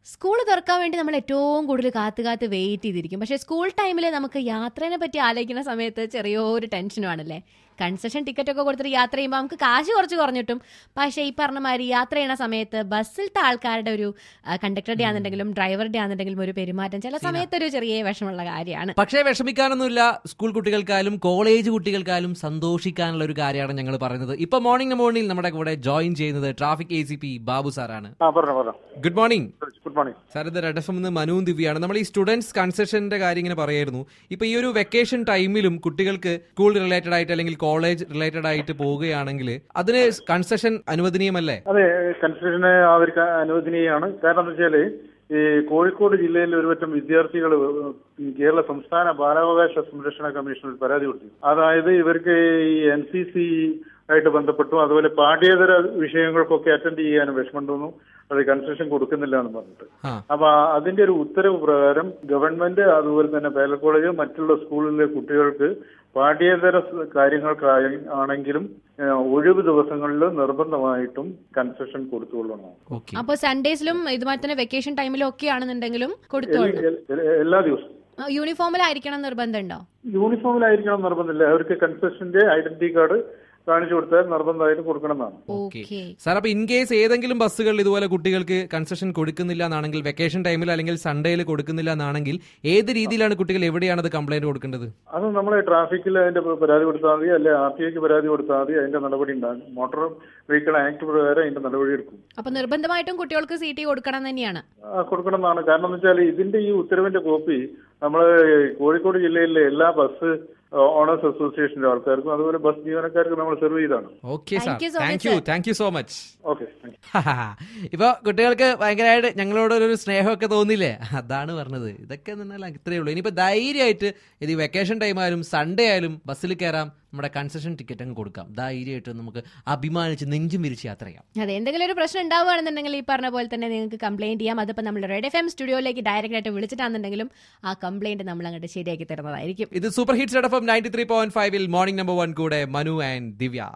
School തുറക്കാൻ വേണ്ടി നമ്മൾ ഏറ്റവും കൂടുതൽ കാത്തു കാത്ത് വെയിറ്റ് ചെയ്തിരിക്കും പക്ഷേ സ്കൂൾ ടൈമിൽ നമുക്ക് യാത്രേനെ പറ്റി ആലോചിക്കുന്ന സമയത്ത് ചെറിയൊരു ടെൻഷനുമാണല്ലേ കൺസെഷൻ ടിക്കറ്റ് ഒക്കെ കൊടുത്തിട്ട് യാത്ര ചെയ്യുമ്പോൾ നമുക്ക് കാശ് കുറച്ച് കുറഞ്ഞിട്ടും പക്ഷേ ഈ പറഞ്ഞ മാതിരി യാത്ര ചെയ്യുന്ന സമയത്ത് ബസ്സിലത്തെ ആൾക്കാരുടെ ഒരു കണ്ടക്ടറുടെ ആണെന്നുണ്ടെങ്കിലും ഡ്രൈവറുടെ ആണെന്നുണ്ടെങ്കിലും ഒരു പെരുമാറ്റം ചില സമയത്ത് ഒരു ചെറിയ വിഷമമുള്ള കാര്യമാണ് പക്ഷേ വിഷമിക്കാനൊന്നുമില്ല സ്കൂൾ കുട്ടികൾക്കായാലും കോളേജ് കുട്ടികൾക്കായാലും സന്തോഷിക്കാനുള്ള ഒരു കാര്യമാണ് ഞങ്ങൾ പറയുന്നത് ഇപ്പൊ മോർണിംഗ് മോർണിംഗ് നമ്മുടെ കൂടെ ജോയിൻ ചെയ്യുന്നത് traffic A C P Babu സാറാണ് ആ പറഞ്ഞു പറഞ്ഞു good morning good morning sir ഇത് റെഡ് എഫ് എം മനുവും ദിവ്യാണ് നമ്മൾ ഈ സ്റ്റുഡൻസ് കൺസെഷന്റെ കാര്യം ഇങ്ങനെ പറയായിരുന്നു ഇപ്പൊ ഈ ഒരു വെക്കേഷൻ ടൈമിലും കുട്ടികൾക്ക് സ്കൂൾ റിലേറ്റഡ് ആയിട്ട് അല്ലെങ്കിൽ കോളേജ് റിലേറ്റഡ് ആയിട്ട് പോവുകയാണെങ്കിൽ അതിന് കൺസെഷൻ അനുവദനീയമല്ലേ അതെ കൺസ്ട്രക്ഷന് അവർക്ക് അനുവദനീയമാണ് കാരണം എന്താ വെച്ചാല് ഈ കോഴിക്കോട് ജില്ലയിൽ ഒരുപറ്റം വിദ്യാർത്ഥികൾ കേരള സംസ്ഥാന ബാലാവകാശ സംരക്ഷണ കമ്മീഷനിൽ പരാതി കൊടുത്തു അതായത് ഇവർക്ക് ഈ എൻ സി സി ആയിട്ട് ബന്ധപ്പെട്ടും അതുപോലെ പാഠ്യേതര വിഷയങ്ങൾക്കൊക്കെ അറ്റൻഡ് ചെയ്യാനും വിഷമമുണ്ടെന്നും അത് കൺസെഷൻ കൊടുക്കുന്നില്ല എന്ന് പറഞ്ഞിട്ട് ആ അപ്പൊ അതിന്റെ ഒരു ഉത്തരവ് പ്രകാരം ഗവൺമെന്റ് അതുപോലെ തന്നെ പേരൽ കോളേജ് മറ്റുള്ള സ്കൂളിലെ കുട്ടികൾക്ക് പാഠ്യേതര സ് കാര്യങ്ങൾക്കായി ആണെങ്കിലും ഏഹ്, ഒഴിവ് ദിവസങ്ങളിൽ നിർബന്ധമായിട്ടും കൺസെഷൻ കൊടുത്തുകൊള്ളണം ഓക്കെ അപ്പോൾ സൺഡേസിലും ഇതുമാതിരി തന്നെ വെക്കേഷൻ ടൈമിലും ഒക്കെ ആണെന്നുണ്ടെങ്കിലും കൊടുത്തോളൂ എൽ- എൽ- എല്ലാ ദിവസവും യൂണിഫോമിലായിരിക്കണം നിർബന്ധമുണ്ടോ യൂണിഫോമിലായിരിക്കണം നിർബന്ധമില്ല അവർക്ക് കൺസെഷന്റെ ഐഡന്റിറ്റി കാർഡ് കാണിച്ചു കൊടുത്താൽ നിർബന്ധമായിട്ടും കൊടുക്കണം എന്നാണ് ഓക്കെ ഓക്കെ സാർ അപ്പൊ ഇൻ കേസ് ഏതെങ്കിലും ബസ്സുകൾ ഇതുപോലെ കുട്ടികൾക്ക് കൺസെഷൻ കൊടുക്കുന്നില്ല എന്നാണെങ്കിൽ വെക്കേഷൻ ടൈമിൽ അല്ലെങ്കിൽ സൺഡേയിൽ കൊടുക്കുന്നില്ല എന്നാണെങ്കിൽ ഏത് രീതിയിലാണ് കുട്ടികൾ എവിടെയാണ് അത് കംപ്ലൈന്റ് കൊടുക്കേണ്ടത് അത് നമ്മൾ ട്രാഫിക്കിൽ അതിന്റെ പരാതി കൊടുത്താൽ മതി അല്ലെ ആർ ടി ഐക്ക് പരാതി കൊടുത്താൽ മതി അതിന്റെ നടപടി ഉണ്ടാകും മോട്ടോർ വെഹിക്കിൾ ആക്ട് പ്രകാരം അതിന്റെ നടപടി എടുക്കും അപ്പൊ നിർബന്ധമായിട്ടും കുട്ടികൾക്ക് സി ടി കൊടുക്കണം തന്നെയാണ് ആ, കൊടുക്കണം എന്നാണ് കാരണം എന്ന് വെച്ചാൽ ഇതിന്റെ ഈ ഉത്തരവിന്റെ കോപ്പി നമ്മൾ കോഴിക്കോട് ജില്ലയിലെ എല്ലാ ബസ് ഓണേഴ്സ് അസോസിയേഷന്റെ ആൾക്കാർക്കും അതുപോലെ ബസ് ജീവനക്കാർക്കും നമ്മൾ സെർവ് ചെയ്താണ് okay sir Thank you so thank much, you sir. Thank you so much okay thank you ഇപ്പൊ കുട്ടികൾക്ക് ഭയങ്കരമായിട്ട് ഞങ്ങളോട് ഒരു സ്നേഹമൊക്കെ തോന്നില്ലേ അതാണ് പറഞ്ഞത് ഇതൊക്കെ എന്നാൽ ഇത്രയേ ഉള്ളൂ ഇനിയിപ്പോ ധൈര്യമായിട്ട് ഇത് വെക്കേഷൻ ടൈം ആയാലും സൺഡേ ആയാലും ബസ്സിൽ കയറാം നമ്മുടെ കൺസെഷൻ ടിക്കറ്റ് അങ്ങ് കൊടുക്കാം ധൈര്യമായിട്ട് നമുക്ക് അഭിമാനിച്ച് നെഞ്ചും വിരിച്ച് യാത്ര ചെയ്യാം അതെ എന്തെങ്കിലും ഒരു പ്രശ്നം ഉണ്ടാവുകയാണെന്നുണ്ടെങ്കിൽ ഈ പറഞ്ഞ പോലെ തന്നെ നിങ്ങൾക്ക് കംപ്ലൈന്റ് ചെയ്യാം അതിപ്പോൾ നമ്മൾ റെഡ് എഫ് എം സ്റ്റുഡിയോയിലേക്ക് ഡയറക്റ്റ് ആയിട്ട് വിളിച്ചിട്ടാണെന്നുണ്ടെങ്കിലും ആ കംപ്ലൈന്റ് നമ്മൾ അങ്ങോട്ട് ശരിയാക്കി തരുന്നതായിരിക്കും ഇത് super hits F M ninety three point ഫൈവിൽ മോർണിംഗ് നമ്പർ വൺ കൂടെ മനു ആൻഡ് ദിവ്യ